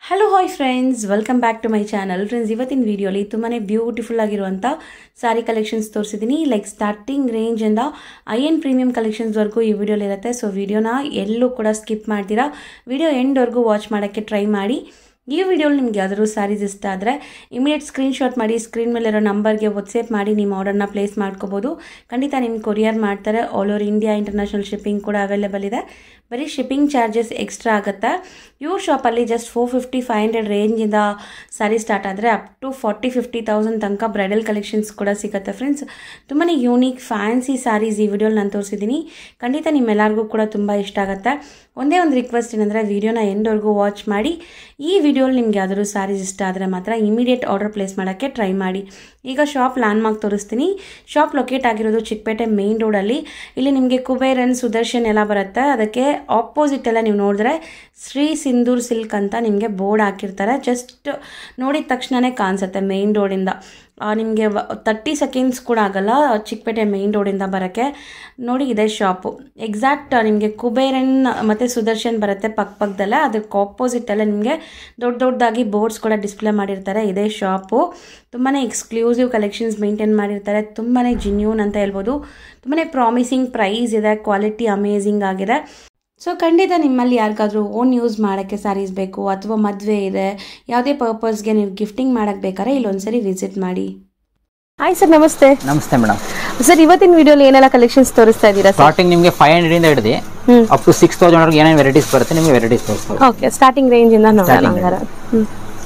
Hello hi friends welcome back to my channel friends ಇವತ್ತಿನ ವಿಡಿಯೋಲಿ ತುಂಬಾ ಬ್ಯೂಟಿಫುಲ್ ಆಗಿರುವಂಥ ಸ್ಯಾರಿ ಕಲೆಕ್ಷನ್ಸ್ ತೋರಿಸಿದ್ದೀನಿ ಲೈಕ್ ಸ್ಟಾರ್ಟಿಂಗ್ ರೇಂಜಿಂದ ಐ ಎನ್ ಪ್ರೀಮಿಯಂ ಕಲೆಕ್ಷನ್ಸ್ವರೆಗೂ ಈ ವಿಡಿಯೋಲಿ ಇರುತ್ತೆ ಸೊ ವಿಡಿಯೋನ ಎಲ್ಲೂ ಕೂಡ ಸ್ಕಿಪ್ ಮಾಡ್ತೀರಾ ವಿಡಿಯೋ ಎಂಡ್ವರೆಗೂ ವಾಚ್ ಮಾಡೋಕ್ಕೆ ಟ್ರೈ ಮಾಡಿ ಈ ವಿಡಿಯೋಲಿ ನಿಮ್ಗೆ ಯಾವ್ದಾದ್ರು ಸ್ಯಾರೀಸ್ ಇಷ್ಟ ಆದರೆ ಇಮಿಡಿಯೇಟ್ ಸ್ಕ್ರೀನ್ಶಾಟ್ ಮಾಡಿ ಸ್ಕ್ರೀನ್ ಮೇಲಿರೋ ನಂಬರ್ಗೆ ವಾಟ್ಸಪ್ ಮಾಡಿ ನಿಮ್ಮ ಆರ್ಡರ್ನ ಪ್ಲೇಸ್ ಮಾಡ್ಕೋಬೋದು ಖಂಡಿತ ನಿಮ್ಗೆ ಕೊರಿಯರ್ ಮಾಡ್ತಾರೆ all over India international shipping ಕೂಡ ಅವೈಲೇಬಲ್ ಇದೆ ಬರೀ ಶಿಪ್ಪಿಂಗ್ ಚಾರ್ಜಸ್ ಎಕ್ಸ್ಟ್ರಾ ಆಗುತ್ತೆ ಇವ್ರ ಶಾಪಲ್ಲಿ just four fifty five hundred ರೇಂಜಿಂದ ಸ್ಯಾರಿ ಸ್ಟಾರ್ಟ್ ಆದರೆ up to forty fifty thousand ತನಕ ಬ್ರೈಡಲ್ ಕಲೆಕ್ಷನ್ಸ್ ಕೂಡ ಸಿಗುತ್ತೆ ಫ್ರೆಂಡ್ಸ್ ತುಂಬಾ ಯೂನಿಕ್ ಫ್ಯಾನ್ಸಿ ಸ್ಯಾರೀಸ್ ಈ ವಿಡಿಯೋಲಿ ನಾನು ತೋರಿಸಿದ್ದೀನಿ ಖಂಡಿತ ನಿಮ್ಮೆಲ್ಲರಿಗೂ ಕೂಡ ತುಂಬ ಇಷ್ಟ ಆಗುತ್ತೆ ಒಂದೇ ಒಂದು ರಿಕ್ವೆಸ್ಟ್ ಏನಂದರೆ ವಿಡಿಯೋನ ಎಂಡ್ವರೆಗೂ ವಾಚ್ ಮಾಡಿ ಈ ವಿಡಿಯೋಲಿ ನಿಮ್ಗೆ ಯಾವ್ದಾದ್ರು ಸ್ಯಾರೀಸ್ ಇಷ್ಟ ಆದರೆ ಮಾತ್ರ ಇಮಿಡಿಯೇಟ್ ಆರ್ಡರ್ ಪ್ಲೇಸ್ ಮಾಡೋಕ್ಕೆ ಟ್ರೈ ಮಾಡಿ ಈಗ ಶಾಪ್ ಲ್ಯಾಂಡ್ಮಾರ್ಕ್ ತೋರಿಸ್ತೀನಿ ಶಾಪ್ ಲೊಕೇಟ್ ಆಗಿರೋದು ಚಿಕ್ಕಪೇಟೆ ಮೇನ್ ರೋಡಲ್ಲಿ ಇಲ್ಲಿ ನಿಮಗೆ ಕುಬೇರನ್ ಸುದರ್ಶನ್ ಎಲ್ಲ ಬರುತ್ತೆ ಅದಕ್ಕೆ ಆಪೋಸಿಟ್ ಎಲ್ಲ ನೀವು ನೋಡಿದ್ರೆ ಶ್ರೀ ಸಿಂಧೂರ್ ಸಿಲ್ಕ್ ಅಂತ ನಿಮಗೆ ಬೋರ್ಡ್ ಹಾಕಿರ್ತಾರೆ ಜಸ್ಟ್ ನೋಡಿದ ತಕ್ಷಣವೇ ಕಾಣಿಸುತ್ತೆ ಮೇನ್ ರೋಡಿಂದ ನಿಮಗೆ ತರ್ಟಿ ಸೆಕೆಂಡ್ಸ್ ಕೂಡ ಆಗಲ್ಲ ಚಿಕ್ಕಪೇಟೆ ಮೇನ್ ರೋಡಿಂದ ಬರೋಕ್ಕೆ ನೋಡಿ ಇದೆ ಶಾಪು ಎಕ್ಸಾಕ್ಟ್ ನಿಮಗೆ ಕುಬೇರನ್ ಮತ್ತು ಸುದರ್ಶನ್ ಬರುತ್ತೆ ಪಕ್ಕ ಪಕ್ಕದಲ್ಲೇ ಅದಕ್ಕೆ ಆಪೋಸಿಟಲ್ಲೇ ನಿಮಗೆ ದೊಡ್ಡ ದೊಡ್ಡದಾಗಿ ಬೋರ್ಡ್ಸ್ ಕೂಡ ಡಿಸ್ಪ್ಲೇ ಮಾಡಿರ್ತಾರೆ ಇದೇ ಶಾಪು ತುಂಬಾ ಎಕ್ಸ್ಕ್ಲೂಸಿವ್ ಕಲೆಕ್ಷನ್ಸ್ ಮೇಂಟೈನ್ ಮಾಡಿರ್ತಾರೆ ತುಂಬಾ ಜಿನ್ಯೂನ್ ಅಂತ ಹೇಳ್ಬೋದು ತುಂಬಾ ಪ್ರಾಮಿಸಿಂಗ್ ಪ್ರೈಸ್ ಇದೆ ಕ್ವಾಲಿಟಿ ಅಮೇಝಿಂಗ್ ಆಗಿದೆ ಸೊ ಖಂಡಿತ ನಿಮ್ಮಲ್ಲಿ ಯಾರಿಗಾದ್ರೂ ಓನ್ ಯೂಸ್ ಮಾಡೋಕ್ಕೆ ಸ್ಯಾರೀಸ್ ಬೇಕು ಅಥವಾ ಮದುವೆ ಇದೆ ಯಾವುದೇ ಪರ್ಪಸ್ಗೆ ನೀವು ಗಿಫ್ಟಿಂಗ್ ಮಾಡೋಕ್ಕೆ ಬೇಕಾದ್ರೆ ಇಲ್ಲೊಂದ್ಸರಿ ವಿಸಿಟ್ ಮಾಡಿ ಹಾಯ್ ಸರ್ ನಮಸ್ತೆ ನಮಸ್ತೆ ಮೇಡಮ್ ಸರ್ ಇವತ್ತಿನ ವಿಡಿಯೋಲಿ ಏನೆಲ್ಲ ಕಲೆಕ್ಷನ್ಸ್ ತೋರಿಸ್ತಾ ಇದ್ದೀರಾ ಸರ್ ಸ್ಟಾರ್ಟಿಂಗ್ ನಿಮಗೆ ಫೈವ್ ಹಂಡ್ರೆಡ್ ಇಂದ ಹಿಡಿದು hmm. Up to six thousand ವರೆಗೆ ಏನೇನು ವೆರೈಟೀಸ್ ಬರುತ್ತೆ ನಿಮಗೆ ವೆರೈಟೀಸ್ ತೋರಿಸ್ತೀವಿ ಓಕೆ ಸ್ಟಾರ್ಟಿಂಗ್ ರೇಂಜ್ ಇಂದ ನೋಡೋಣ Starting ಹಂಗಾರೆ ಹ್ಮ್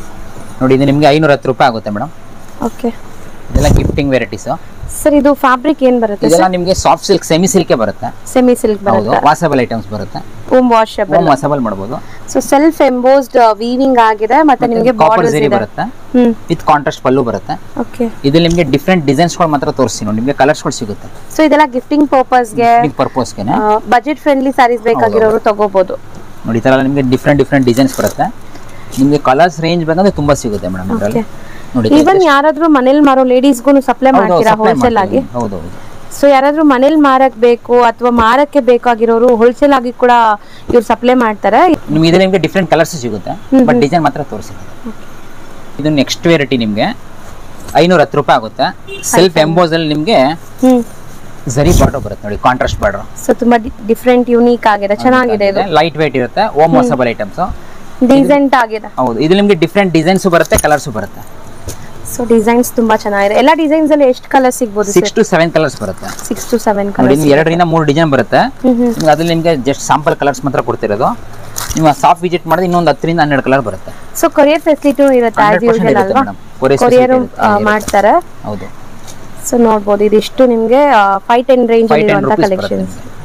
ನೋಡಿ ಇದು ನಿಮಗೆ ಐನೂರ ಹತ್ತು ರೂಪಾಯಿ ಆಗುತ್ತೆ ಮೇಡಮ್ ಓಕೆ ಇದೆಲ್ಲ ಗಿಫ್ಟಿಂಗ್ ವೆರೈಟೀಸ್ ಸರ್ ಇದು ಫ್ಯಾಬ್ರಿಕ್ ಏನ್ ಬರುತ್ತೆ ಇದೆಲ್ಲ ನಿಮಗೆ ಸಾಫ್ಟ್ ಸಿಲ್ಕ್ ಸೆಮಿ ಸಿಲ್ಕೆ ಬರುತ್ತೆ ಸೆಮಿ ಸಿಲ್ಕ್ ಹೌದು ಬರುತ್ತೆ ವಾಸಬಲ್ ಐಟಮ್ಸ್ ಬರುತ್ತೆ ಓಮ್ ವಾಷಬಲ್ ಹೋಮ್ ವಾಸಬಲ್ ಮಾಡ್ಬೋದು ಸೊ ಸೆಲ್ಫ್ ಎಂಬೋಸ್ಡ್ ವೀವಿಂಗ್ ಆಗಿದೆ ಮತ್ತೆ ನಿಮಗೆ ಕಾಪರ್ ಬಾರ್ಡರ್ಸ್ ಜರಿ ಇದೆ ಬರುತ್ತೆ ಹ್ಮ್ ವಿತ್ ಕಾಂಟ್ರಾಸ್ಟ್ ಪಲ್ಲು ಬರುತ್ತೆ ಓಕೆ ಇದು ನಿಮಗೆ ಡಿಫ್ರೆಂಟ್ ಡಿಸೈನ್ಸ್ಗಳು ಮಾತ್ರ ತೋರಿಸ್ತೀನಿ ನೋಡಿ ನಿಮಗೆ ಕಲರ್ಸ್ಗಳು ಸಿಗುತ್ತೆ ಸೊ ಇದೆಲ್ಲ ಗಿಫ್ಟಿಂಗ್ ಪರ್ಪಸ್ಗೆ ನಿಮಗೆ ಪರ್ಪಸ್ಗೆ ಬಜೆಟ್ ಫ್ರೆಂಡ್ಲಿ ಸ್ಯಾರೀಸ್ ಬೇಕಾಗಿರೋರು ತಗೋಬಹುದು ನೋಡಿ ಈ ಥರ ನಿಮಗೆ ಡಿಫ್ರೆಂಟ್ ಡಿಫ್ರೆಂಟ್ ಡಿಸೈನ್ಸ್ ಬರುತ್ತೆ ನಿಮಗೆ ಕಲರ್ಸ್ ರೇಂಜ್ ಬೇಕಂದ್ರೆ ತುಂಬಾ ಸಿಗುತ್ತೆ ಮೇಡಮ್ ಇದರಲ್ಲಿ ನೋಡಿ ಈವನ್ ಯಾರಾದ್ರೂ ಮನೇಲಿ ಮಾರೋ ಲೇಡೀಸ್ಗೂ ಸಪ್ಲೈ ಹೌದು, ಮಾಡ್ತೀರಾ supply ಹೋಲ್ಸೇಲ್ ಆಗಿ ಮಾಡ್ತೀವಿ. ಹೌದು ಹೌದು ಸೊ ಯಾರಾದ್ರೂ ಮನೇಲಿ ಮಾರಕ್ ಬೇಕು ಅಥವಾ ಮಾರಕ್ಕೆ ಬೇಕಾಗಿರೋರು ಹೋಲ್ಸೇಲ್ ಆಗಿ ಕೂಡ ಇವ್ರು ಸಪ್ಲೈ ಮಾಡ್ತಾರೆ ನಿಮ್ಗೆ ಇದು ನಿಮಗೆ ಡಿಫ್ರೆಂಟ್ ಕಲರ್ಸ್ ಸಿಗುತ್ತೆ ಬಟ್ ಡಿಸೈನ್ ಮಾತ್ರ ತೋರಿಸಿದೆ ಇದು ನೆಕ್ಸ್ಟ್ ವೆರೈಟಿ ನಿಮಗೆ ಐನೂರ ಹತ್ತು ರೂಪಾಯಿ ಆಗುತ್ತೆ ಸೆಲ್ಫ್ ಎಂಬೋಸ್ ಅಲ್ಲಿ ನಿಮಗೆ ಹ್ಮ್ ಜರಿ ಬಾರ್ಡರ್ ಬರುತ್ತೆ ನೋಡಿ ಕಾಂಟ್ರಾಸ್ಟ್ ಬಾರ್ಡರ್ ಸೊ ತುಂಬಾ ಡಿಫ್ರೆಂಟ್ ಯೂನಿಕ್ ಆಗಿದೆ ಚೆನ್ನಾಗಿದೆ ಇದು ಲೈಟ್ ವೇಟ್ ಇರುತ್ತೆ ಓಮ್ ವಾಸಬಲ್ ಐಟಮ್ಸ್ ಡೀಸೆಂಟ್ ಆಗಿದೆ ಹೌದು ಇದು ನಿಮಗೆ ಡಿಫ್ರೆಂಟ್ ಡಿಸೈನ್ಸ್ ಬರುತ್ತೆ ಕಲರ್ಸ್ ಬರುತ್ತೆ ಸೊ ಡಿಸೈನ್ಸ್ ತುಂಬಾ ಚೆನ್ನಾಗಿದೆ ಎಲ್ಲ ಡಿಸೈನ್ಸ್ ಅಲ್ಲಿ ಎಷ್ಟು ಕಲರ್ ಸಿಗ್ಬೋದು ಸಿಕ್ಸ್ ಟು ಸೆವೆನ್ ಕಲರ್ಸ್ ಬರುತ್ತೆ ಸಿಕ್ಸ್ ಟು ಸೆವೆನ್ ನೋಡಿ ಕಲರ್ ನಿಮ್ಗೆ ಎರಡರಿಂದ ಮೂರು ಡಿಸೈನ್ ಬರುತ್ತೆ ನಿಮ್ಗೆ ಅದ್ರಲ್ಲಿ ನಿಮಗೆ ಜಸ್ಟ್ ಸಾಂಪಲ್ ಕಲರ್ಸ್ ಮಾತ್ರ ಕೊಡ್ತಿರೋದು ನೀವು ಸಾಫ್ಟ್ ವಿಸಿಟ್ ಮಾಡಿದ್ರೆ ಇನ್ನೊಂದು ಹತ್ತರಿಂದ ಹನ್ನೆರಡು ಕಲರ್ ಬರುತ್ತೆ ಸೊ ಕೊರಿಯರ್ ಫೆಸಿಲಿಟಿ ಇರುತ್ತೆ ಆಸ್ 100% ಯೂಶಲ್ ಇರುತ್ತೆ ಅಲ್ವಾ madam. Courier ಕೊರಿಯರ್ facility ಇರುತ್ತೆ, ಇರುತ್ತೆ. ಮಾಡ್ತಾರೆ ಹೌದು ಸೊ ನೋಡ್ಬೋದು ಇದಿಷ್ಟು ನಿಮ್ಗೆ five ten range five ten ಇರುವಂತ ರುಪೀಸ್ ಬರುತ್ತೆ ಕಲೆಕ್ಷನ್ಸ್ ನಿಮ್ಗೆ.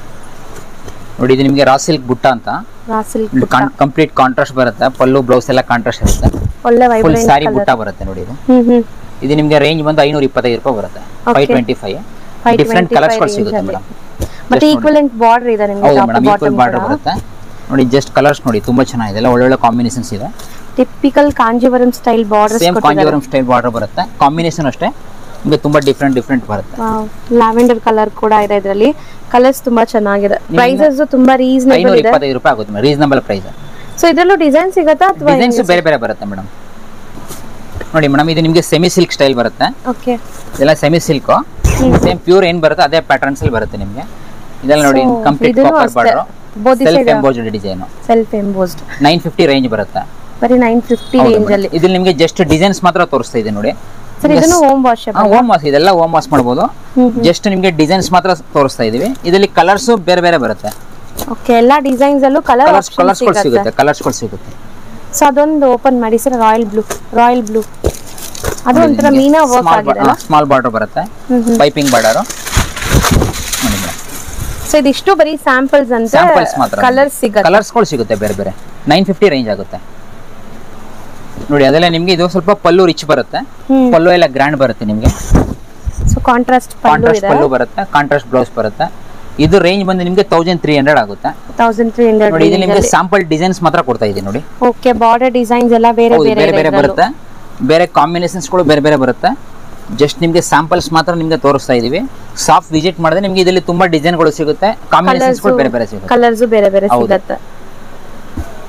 ನೋಡಿ ಇದು ನಿಮಗೆ ರಾ ಸಿಲ್ಕ್ ಬುಟ್ಟ ಅಂತ ರಾಸಿಲ್ ಕಂಪ್ಲೀಟ್ ಕಾಂಟ್ರಾಸ್ಟ್ ಬರುತ್ತೆ ಪಲ್ಲು ಬ್ಲೌಸ್ ಎಲ್ಲ ಕಾಂಟ್ರಾಸ್ಟ್ ಇರುತ್ತೆ ಒಳ್ಳೆ ಫುಲ್ ವೈಬ್ರೆಂಟ್ ಸ್ಯಾರಿ ಬುಟ್ಟ ಬರುತ್ತೆ ನೋಡಿ ಇದು ಹ್ಮ್ ಹ್ಮ್ ಇದು ನಿಮಗೆ ರೇಂಜ್ ಬಂದು ಐನೂರ ಇಪ್ಪತ್ತೈದು ರೂಪಾಯಿ ಬರುತ್ತೆ Okay. Five twenty five 525 different ಕಲರ್ಸ್ಗಳು range ಸಿಗುತ್ತೆ ಅಲ್ಲಿ. ಮೇಡಮ್ ಮತ್ತೆ ಈಕ್ವಲೆಂಟ್ ಬಾರ್ಡರ್ ಇದೆ ನಿಮ್ಗೆ ಹೌದು top madam equal bottom border ಬರುತ್ತೆ ನೋಡಿ ಜಸ್ಟ್ ಕಲರ್ಸ್ ನೋಡಿ ತುಂಬಾ ಚೆನ್ನಾಗಿದೆ ಎಲ್ಲ ಒಳ್ಳೊಳ್ಳೆ ಕಾಂಬಿನೇಷನ್ಸ್ ಇದೆ typical Kanjeevaram style borders same Kanjeevaram style border ಬರುತ್ತೆ ಕಾಂಬಿನೇಷನ್ ಅಷ್ಟೇ ನಿಮಗೆ ತುಂಬಾ ಡಿಫ್ರೆಂಟ್ ಡಿಫ್ರೆಂಟ್ ಬರುತ್ತೆ ಲ್ಯಾವೆಂಡರ್ ಕಲರ್ ಕೂಡ ಇದೆ ಇದರಲ್ಲಿ ಕಲರ್ಸ್ ತುಂಬಾ ಚೆನ್ನಾಗಿದೆ ಪ್ರೈಸಸ್ ತುಂಬಾ ರೀಸನೇಬಲ್ ಐನೂರ ಇದೆ ಇಪ್ಪತ್ತೈದು ರೂಪಾಯಿ ಆಗುತ್ತೆ ರೀಸನಬಲ್ ಪ್ರೈಸ್ ಸೊ ಇದರಲ್ಲೂ ಡಿಸೈನ್ ಸಿಗತ್ತಾ ಅಥವಾ ಡಿಸೈನ್ಸ್ ಬೇರೆ ಬೇರೆ ಬರುತ್ತೆ ಮೇಡಮ್ ನೋಡಿ ಮೇಡಮ್ ಇದು ನಿಮಗೆ ಸೆಮಿ ಸಿಲ್ಕ್ ಸ್ಟೈಲ್ ಬರುತ್ತೆ ಓಕೆ ಇದೆಲ್ಲ ಸೆಮಿ ಸಿಲ್ಕ್ ಸೇಮ್ ಪ್ಯೂರ್ ಏನ್ ಬರುತ್ತೆ ಅದೇ ಪ್ಯಾಟರ್ನ್ಸ್ ಅಲ್ಲಿ ಬರುತ್ತೆ ನಿಮಗೆ ಇದೆಲ್ಲ ನೋಡಿ So, ಕಂಪ್ಲೀಟ್ ಇದೂನು ಕಾಪರ್ ಅಷ್ಟೇ. Border Both the self side- embossed design self embossed nine fifty range ಬರುತ್ತೆ ಬರೀ ನೈನ್ ಫಿಫ್ಟಿ ಹೌದು ರೇಂಜ್ madam. ಅಲ್ಲಿ ಇದ್ರಲ್ಲಿ ನಿಮಗೆ ಜಸ್ಟ್ ಡಿಸೈನ್ಸ್ ಮಾತ್ರ ತೋರಿಸ್ತಾ ಇದೆ ನೋಡಿ ಸರ್ ಇದನ್ನು ಹೋಮ್ ವಾಶ್ ಹೋಮ್ ವಾಶ್ ಇದೆಲ್ಲ ಹೋಮ್ ವಾಶ್ ಮಾಡ್ಬೋದು ಜಸ್ಟ್ ನಿಮಗೆ ಡಿಸೈನ್ಸ್ ಮಾತ್ರ ತೋರಿಸ್ತಾ ಇದೀವಿ ಇದರಲ್ಲಿ ಕಲರ್ಸ್ ಬೇರೆ ಬೇರೆ ಬರುತ್ತೆ ಓಕೆ ಎಲ್ಲಾ ಡಿಸೈನ್ಸ್ ಅಲ್ಲೂ ಕಲರ್ ಕಲರ್ಸ್ ಆಪ್ಷನ್ ಕಲರ್ಸ್ಗಳು ಸಿಗುತ್ತೆ ಸಿಗುತ್ತೆ ಕಲರ್ಸ್ಗಳು ಸಿಗುತ್ತೆ ಸೊ ಅದೊಂದು ಓಪನ್ ಮಾಡಿ sir royal blue royal blue ಅದು ಒಂಥರ ಮೀನಾ ವರ್ಕ್ ಆಗಿದೆ ಸ್ಮಾಲ್ ಬಾರ್ಡರ್ ಬರುತ್ತೆ ಪೈಪಿಂಗ್ ಬಾರ್ಡರ್ ನೋಡಿ ಮೇಡಮ್ ಸೊ ಇದಿಷ್ಟು ಬರೀ ಸ್ಯಾಂಪಲ್ಸ್ ಅಂತ ಸ್ಯಾಂಪಲ್ಸ್ ಮಾತ್ರ ಕಲರ್ ಸಿಗುತ್ತೆ ಕಲರ್ಸ್ಗಳು ಸಿಗುತ್ತೆ ಬೇರೆ ಬೇರೆ ನೈನ್ ಫಿಫ್ಟಿ ರೇಂಜ್ ಆಗುತ್ತೆ ನೋಡಿ ಅದೆಲ್ಲ ನಿಮಗೆ ಇದು ಸ್ವಲ್ಪ ಪಲ್ಲು ರಿಚ್ ಬರುತ್ತೆ ಹ್ಮ್. ಪಲ್ಲು ಎಲ್ಲ ಗ್ರ್ಯಾಂಡ್ ಬರುತ್ತೆ ನಿಮಗೆ ಸೊ ಕಾಂಟ್ರಾಸ್ಟ್ ಪಲ್ಲು ಕಾಂಟ್ರಾಸ್ಟ್ ಇದೆ ಪಲ್ಲು ಬರುತ್ತೆ ಕಾಂಟ್ರಾಸ್ಟ್ ಬ್ಲೌಸ್ ಬರುತ್ತೆ ಇದು ರೇಂಜ್ ಬಂದು ನಿಮಗೆ ತೌಸಂಡ್ ತ್ರೀ ಹಂಡ್ರೆಡ್ ಆಗುತ್ತೆ ತೌಸಂಡ್ ತ್ರೀ ಹಂಡ್ರೆಡ್ ನೋಡಿ ಇದು ನಿಮಗೆ ಸ್ಯಾಂಪಲ್ ಡಿಸೈನ್ಸ್ ಮಾತ್ರ ಕೊಡ್ತಾ ಇದೆ ನೋಡಿ ಓಕೆ ಬಾರ್ಡರ್ ಡಿಸೈನ್ಸ್ ಎಲ್ಲ ಬೇರೆ ಹೌದು ಬೇರೆ ಬೇರೆ ಇದೆ ಬೇರೆ ಇದ್ರಲ್ಲೂ. ಬರುತ್ತೆ ಬೇರೆ ಕಾಂಬಿನೇಷನ್ಸ್ಗಳು ಬೇರೆ ಬೇರೆ ಬರುತ್ತೆ ಜಸ್ಟ್ ನಿಮಗೆ ಸ್ಯಾಂಪಲ್ಸ್ ಮಾತ್ರ ನಿಮಗೆ ತೋರಿಸ್ತಾ ಇದೀವಿ ಸಾಫ್ಟ್ ವಿಸಿಟ್ ಮಾಡಿದ್ರೆ ನಿಮಗೆ ಇದರಲ್ಲಿ ತುಂಬಾ ಡಿಸೈನ್ಗಳು ಸಿಗುತ್ತೆ ಕಾಂಬಿನೇಷನ್ಸ್ಗಳು ಬೇರೆ ಬೇರೆ ಸಿಗುತ್ತೆ ಕಲರ್ಸ್ ಬೇರೆ ಬೇರೆ ಹೌದು. ಸಿಗತ್ತೆ